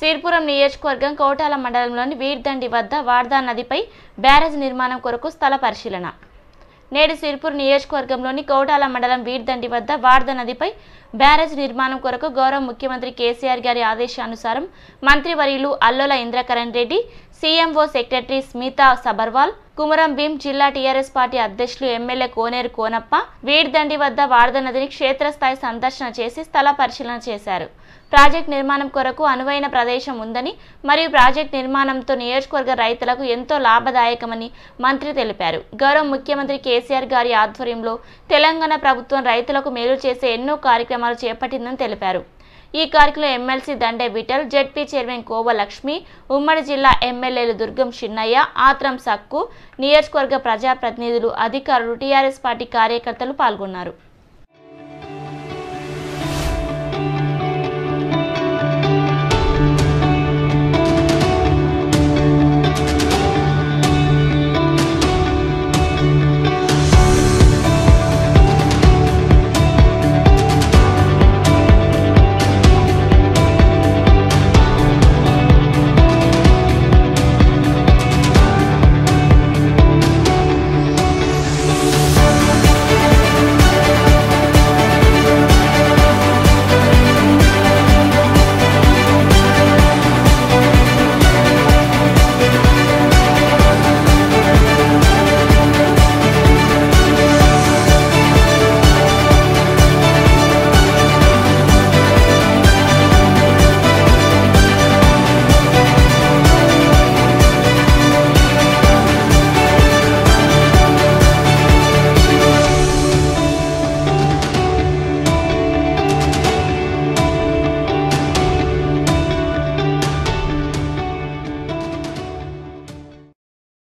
సిరిపురం నియోజకవర్గం కోటాల మండలంలోని వీర్దండి వద్ద వార్దా నదిపై బ్యారేజ్ నిర్మాణం కొరకు స్థల పరిశీలన నేడు సిరిపూర్ నియోజకవర్గంలోని కోటాల మండలం వీర్దండి వద్ద వార్ద నదిపై బ్యారేజ్ నిర్మాణం కొరకు గౌరవ ముఖ్యమంత్రి కేసీఆర్ గారి ఆదేశానుసారం మంత్రివర్యులు అల్లోల ఇంద్రకరణ్ రెడ్డి సీఎంఓ సెక్రటరీ స్మితా సబర్వాల్ కుమరం భీం జిల్లా టీఆర్ఎస్ పార్టీ అధ్యక్షులు ఎమ్మెల్యే కోనేరు కోనప్ప వీర్దండి వద్ద వార్ద నదిని క్షేత్రస్థాయి సందర్శన చేసి స్థల పరిశీలన చేశారు ప్రాజెక్ట్ నిర్మాణం కొరకు అనువైన ప్రదేశం ఉందని మరియు ప్రాజెక్ట్ నిర్మాణంతో నియోజకవర్గ రైతులకు ఎంతో లాభదాయకమని మంత్రి తెలిపారు గౌరవ ముఖ్యమంత్రి కేసీఆర్ గారి ఆధ్వర్యంలో తెలంగాణ ప్రభుత్వం రైతులకు మేలు చేసే ఎన్నో కార్యక్రమాలు చేపట్టిందని తెలిపారు ఈ కార్యక్రమంలో MLC Dande Vithal ZP chairman Kova Lakshmi ఉమ్మడి జిల్లా ఎమ్మెల్యేలు దుర్గం చిన్నయ్య ఆత్రం సక్కు నియోజకవర్గ ప్రజాప్రతినిధులు అధికారులు టీఆర్ఎస్ పార్టీ కార్యకర్తలు పాల్గొన్నారు